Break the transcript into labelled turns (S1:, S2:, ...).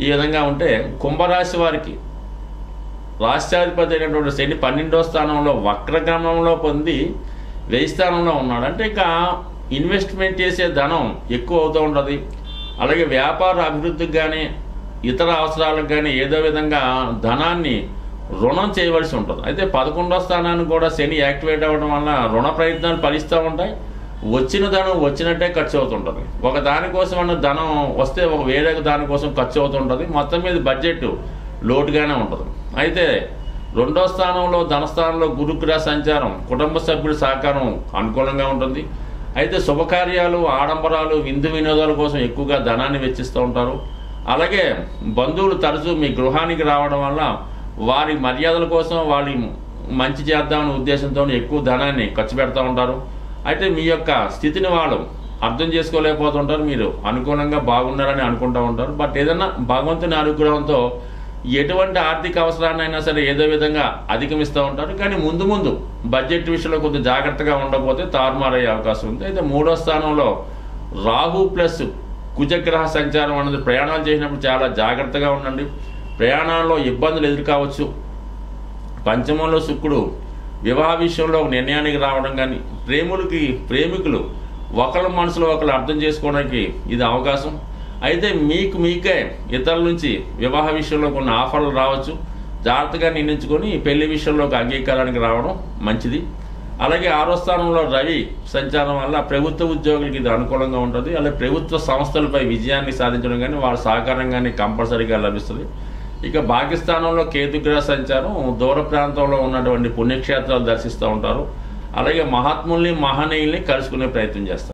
S1: ఈ విధంగా ఉంటే కుంభరాశి వారికి రాష్ట్రాధిపతి అయినటువంటి శని పన్నెండో స్థానంలో వక్రగమనంలో పొంది వెయ్యి స్థానంలో ఉన్నాడు అంటే ఇక ఇన్వెస్ట్మెంట్ చేసే ధనం ఎక్కువ అవుతూ ఉంటుంది అలాగే వ్యాపార అభివృద్ధికి కానీ ఇతర అవసరాలకు కానీ ఏదో విధంగా ధనాన్ని రుణం చేయవలసి ఉంటుంది అయితే పదకొండో స్థానాన్ని కూడా శని యాక్టివేట్ అవ్వడం వల్ల రుణ ప్రయత్నాలు ఫలిస్తూ ఉంటాయి వచ్చిన ధనం వచ్చినట్టే ఖర్చు అవుతుంటుంది ఒక దానికోసం అన్న ధనం వస్తే ఒక వేరే దానికోసం ఖర్చు అవుతుంటుంది మొత్తం మీద బడ్జెట్ లోటుగానే ఉంటుంది అయితే రెండో స్థానంలో ధనస్థానంలో గురుగ్రహ సంచారం కుటుంబ సభ్యుల సహకారం అనుకూలంగా ఉంటుంది అయితే శుభకార్యాలు ఆడంబరాలు విందు వినోదాల కోసం ఎక్కువగా ధనాన్ని వెచ్చిస్తూ ఉంటారు అలాగే బంధువులు తరచూ మీ గృహానికి రావడం వల్ల వారి మర్యాదల కోసం వారి మంచి చేద్దామనే ఉద్దేశంతో ఎక్కువ ధనాన్ని ఖర్చు పెడతా ఉంటారు అయితే మీ యొక్క స్థితిని వాళ్ళు అర్థం చేసుకోలేకపోతుంటారు మీరు అనుకూలంగా బాగున్నారని అనుకుంటూ ఉంటారు బట్ ఏదన్నా భగవంతుని అనుగ్రహంతో ఎటువంటి ఆర్థిక అవసరాన్నైనా సరే ఏదో విధంగా అధిగమిస్తూ ఉంటారు కానీ ముందు ముందు బడ్జెట్ విషయంలో కొంచెం జాగ్రత్తగా ఉండకపోతే తారుమారయ్యే అవకాశం ఉంది అయితే మూడో స్థానంలో రాహు ప్లస్ కుజగ్రహ సంచారం అనేది ప్రయాణాలు చేసినప్పుడు చాలా జాగ్రత్తగా ఉండండి ప్రయాణాల్లో ఇబ్బందులు ఎదుర్కోవచ్చు పంచమంలో శుక్రుడు వివాహ విషయంలో ఒక నిర్ణయానికి రావడం కానీ ప్రేములకి ప్రేమికులు ఒకళ్ళ మనసులో ఒకళ్ళు అర్థం చేసుకోవడానికి ఇది అవకాశం అయితే మీకు మీకే ఇతరుల నుంచి వివాహ విషయంలో కొన్ని ఆఫర్లు రావచ్చు జాగ్రత్తగా నిర్ణయించుకొని పెళ్లి విషయంలోకి అంగీకారానికి రావడం మంచిది అలాగే ఆరో స్థానంలో రవి సంచారం వల్ల ప్రభుత్వ ఉద్యోగులకి ఇది అనుకూలంగా ఉంటుంది అలాగే ప్రభుత్వ సంస్థలపై విజయాన్ని సాధించడం కానీ వాళ్ళ సహకారం కానీ కంపల్సరీగా లభిస్తుంది ఇక పాకిస్తానంలో కేతుగ్రహ సంచారం దూర ప్రాంతంలో ఉన్నటువంటి పుణ్యక్షేత్రాలు దర్శిస్తూ ఉంటారు అలాగే మహాత్ముల్ని మహనీయుల్ని కలుసుకునే ప్రయత్నం చేస్తారు